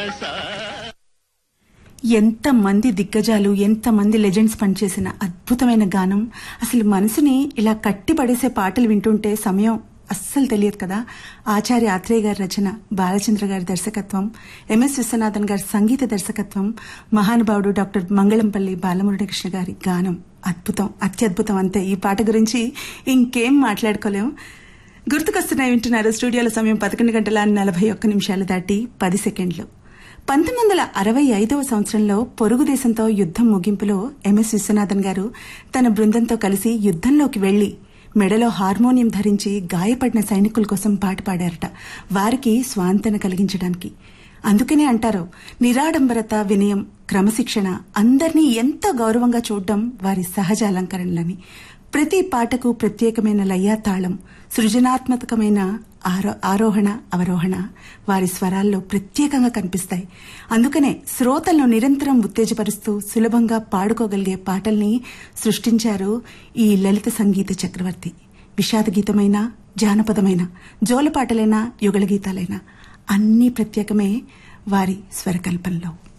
మనసా ఎంతమంది దిగ్గజాలు ఎంతమంది లెజెండ్స్ పనిచేసిన అద్భుతమైన గానం అసలు మనసుని ఇలా కట్టి పడేసే పాటలు వింటుంటే సమయం అస్సలు తెలియదు కదా ఆచార్య ఆత్రేయ గారి రచన బాలచంద్ర గారి దర్శకత్వం ఎంఎస్ విశ్వనాథన్ గారి సంగీత దర్శకత్వం మహానుభావుడు డాక్టర్ మంగళంపల్లి బాలమురళీకృష్ణ గారి గానం అద్భుతం అత్యద్భుతం అంతే ఈ పాట గురించి ఇంకేం మాట్లాడుకోలేం గుర్తుకొస్తున్నాయి వింటున్నారు స్టూడియోలో సమయం పదకొండు గంటల నలభై ఒక్క నిమిషాలు దాటి పది సెకండ్లు పంతొమ్మిది వందల అరవై ఐదవ సంవత్సరంలో పొరుగు దేశంతో యుద్దం ముగింపులో ఎంఎస్ విశ్వనాథన్ గారు తన బృందంతో కలిసి యుద్దంలోకి వెళ్లి మెడలో హార్మోనియం ధరించి గాయపడిన సైనికుల కోసం పాట పాడారట వారికి స్వాంతన కలిగించడానికి అందుకనే అంటారు నిరాడంబరత వినయం క్రమశిక్షణ అందర్నీ ఎంతో గౌరవంగా చూడడం వారి సహజ అలంకరణలని ప్రతి పాటకు ప్రత్యేకమైన లయ తాళం సృజనాత్మకమైన ఆరో ఆరోహణ అవరోహణ వారి స్వరాల్లో ప్రత్యేకంగా కనిపిస్తాయి అందుకనే శ్రోతలను నిరంతరం ఉత్తేజపరుస్తూ సులభంగా పాడుకోగలిగే పాటల్ని సృష్టించారు ఈ లలిత సంగీత చక్రవర్తి విషాద గీతమైన జానపదమైన జోలపాటలైనా యుగళ గీతాలైనా అన్నీ ప్రత్యేకమే వారి స్వరకల్పనలో